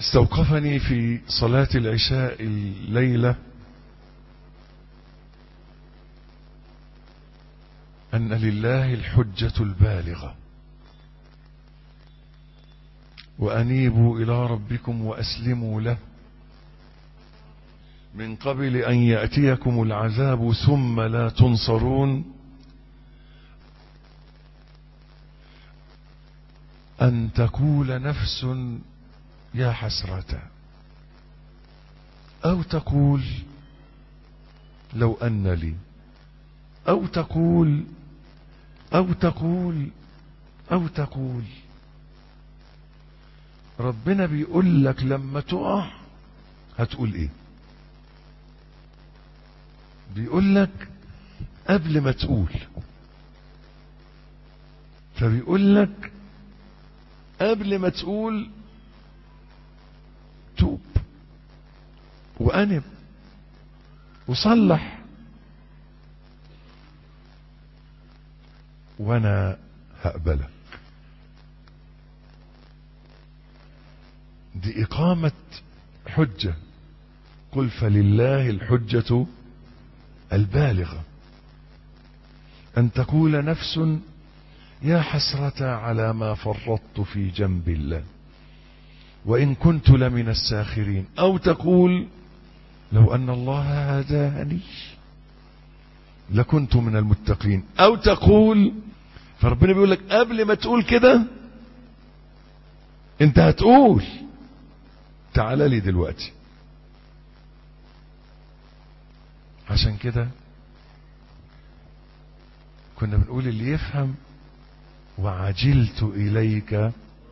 استوقفني في صلاة العشاء الليلة أن لله الحجة البالغة وأنيبوا إلى ربكم وأسلموا له من قبل أن يأتيكم العذاب ثم لا تنصرون أن تقول نفس يا حسرة أو تقول لو أن لي أو تقول أو تقول أو تقول ربنا بيقول لك لما تقع هتقول ايه بيقول لك قبل ما تقول فبيقول لك قبل ما تقول توب وأنب وصلح وانا هقبلك دي اقامة حجة قل فلله الحجة البالغة ان تقول نفس يا حسرة على ما فرطت في جنب الله وان كنت لمن الساخرين او تقول لو ان الله هداني لكنت من المتقين او تقول فربنا بيقول لك قبل ما تقول كده انت هتقول تعال لي دلوقتي عشان كده كنا بنقول اللي يفهم وعجلت اليك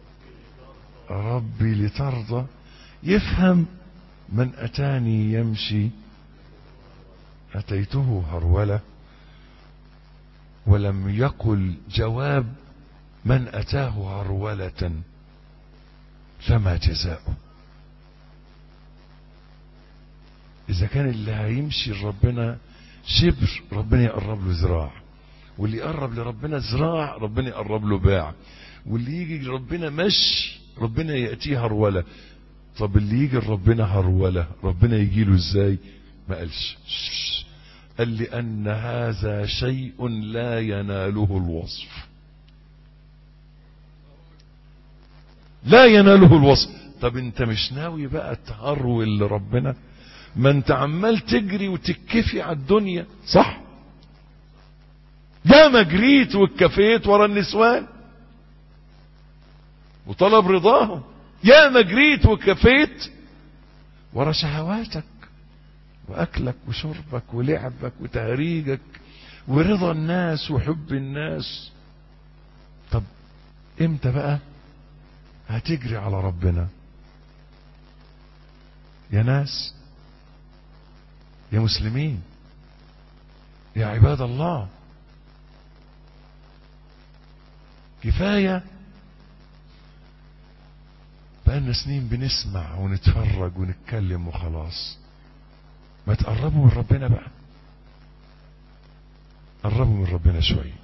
ربي لترضى يفهم من اتاني يمشي أتيته هرولة ولم يقل جواب من أتاه هرولة فما جزاؤه إذا كان اللي هيمشي لربنا شبر ربنا يقرب له ذراع واللي يقرب لربنا ذراع ربنا يقرب له باع واللي يجي لربنا مشي ربنا يأتيه هرولة طب اللي يجي لربنا هرولة ربنا يجي له ازاي ما قالش قال لأن هذا شيء لا يناله الوصف لا يناله الوصف طب انت مش ناوي بقى تهرول لربنا ما انت عمال تجري وتكفي على الدنيا صح يا ما جريت واتكفيت ورا النسوان وطلب رضاهم يا ما جريت وكفيت ورا شهواتك واكلك وشربك ولعبك وتهريجك ورضا الناس وحب الناس طب امتى بقى هتجري على ربنا يا ناس يا مسلمين يا عباد الله كفايه بقالنا سنين بنسمع ونتفرج ونتكلم وخلاص ما تقربوا من ربنا بقى قربوا من ربنا شوية